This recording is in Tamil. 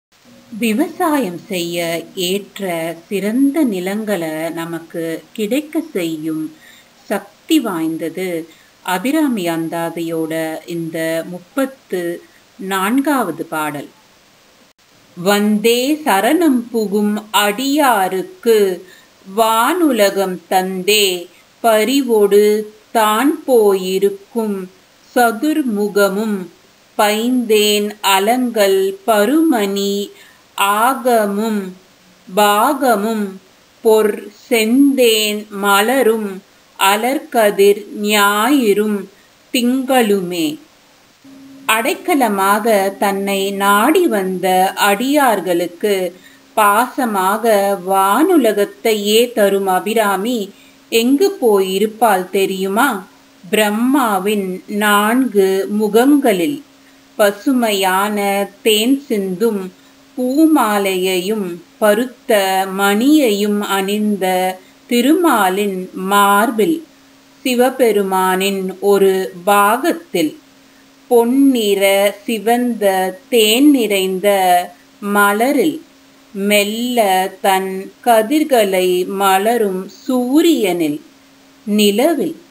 விவசாயம் செய்ய ஏற்ற சிறந்த நிலங்களை நமக்கு கிடைக்க செய்யும் சக்தி வாய்ந்தது அபிராமி அந்தாதியோட இந்த முப்பத்து நான்காவது பாடல் வந்தே சரணம் புகும் அடியாருக்கு வானுலகம் தந்தே பரிவொடு தான் போயிருக்கும் சதுர்முகமும் பைந்தேன் அலங்கல் பருமணி ஆகமும் பாகமும் பொற் செந்தேன் மலரும் அலர்கதிர் ஞாயிறும் திங்களுமே அடைக்கலமாக தன்னை நாடி வந்த அடியார்களுக்கு பாசமாக வானுலகத்தையே தரும் அபிராமி எங்கு போயிருப்பாள் தெரியுமா பிரம்மாவின் நான்கு முகங்களில் பசுமையான தேன் சிந்தும் பூமாலையையும் பருத்த மணியையும் அணிந்த திருமாலின் மார்பில் சிவபெருமானின் ஒரு பாகத்தில் பொன்னிற சிவந்த தேன் நிறைந்த மலரில் மெல்ல தன் கதிர்களை மலரும் சூரியனில் நிலவில்